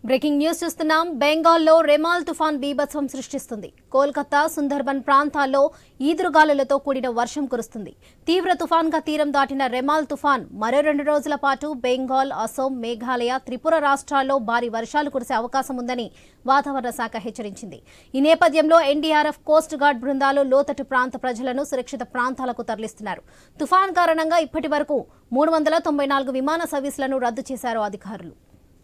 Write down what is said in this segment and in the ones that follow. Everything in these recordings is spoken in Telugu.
బ్రేకింగ్ న్యూస్ చూస్తున్నాం బెంగాల్లో రెమాల్ తుఫాన్ బీభత్సం సృష్టిస్తుంది కోల్కతా సుందర్బన్ ప్రాంతాల్లో ఈదురుగాలులతో కూడిన వర్షం కురుస్తుంది తీవ్ర తుఫాన్గా తీరం దాటిన రెమాల్ తుఫాన్ మరో రెండు రోజుల పాటు బెంగాల్ అసోం మేఘాలయ త్రిపుర రాష్ట్రాల్లో భారీ వర్షాలు కురిసే అవకాశం ఉందని వాతావరణ శాఖ హెచ్చరించింది ఈ నేపథ్యంలో ఎన్డీఆర్ఎఫ్ కోస్ట్ గార్డ్ బృందాలు లోతట్టు ప్రాంత ప్రజలను సురక్షిత ప్రాంతాలకు తరలిస్తున్నారు తుఫాన్ కారణంగా ఇప్పటి వరకు మూడు వందల తొంభై నాలుగు విమాన సర్వీసులను రద్దు చేశారు అధికారులు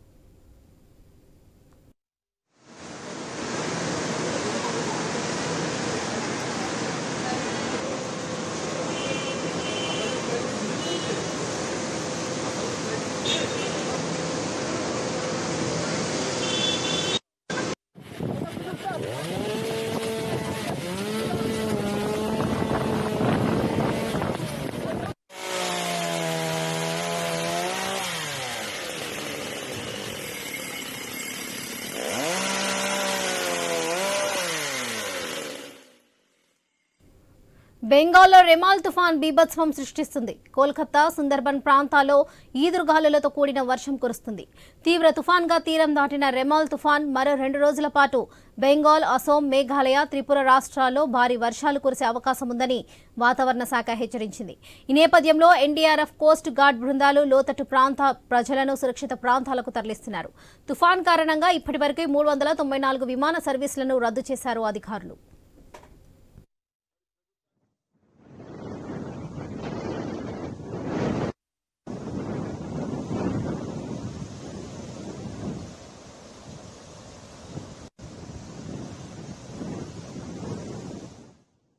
బెంగాల్లో రెమాల్ తుఫాన్ బీభత్సం సృష్టిస్తుంది కోల్కతా సుందర్బన్ ప్రాంతాల్లో ఈదురుగాలులతో కూడిన వర్షం కురుస్తుంది తీవ్ర తుఫాన్గా తీరం దాటిన రెమాల్ తుఫాన్ మరో రెండు రోజుల పాటు బెంగాల్ అసోం మేఘాలయ త్రిపుర రాష్ట్రాల్లో భారీ వర్షాలు కురిసే అవకాశం ఉందని వాతావరణ శాఖ హెచ్చరించింది ఈ నేపథ్యంలో ఎన్డీఆర్ఎఫ్ కోస్ట్ గార్డ్ బృందాలు లోతట్టు ప్రాంత ప్రజలను సురక్షిత ప్రాంతాలకు తరలిస్తున్నారు తుఫాన్ కారణంగా ఇప్పటివరకు మూడు వందల తొంభై నాలుగు విమాన సర్వీసులను రద్దు చేశారు అధికారులు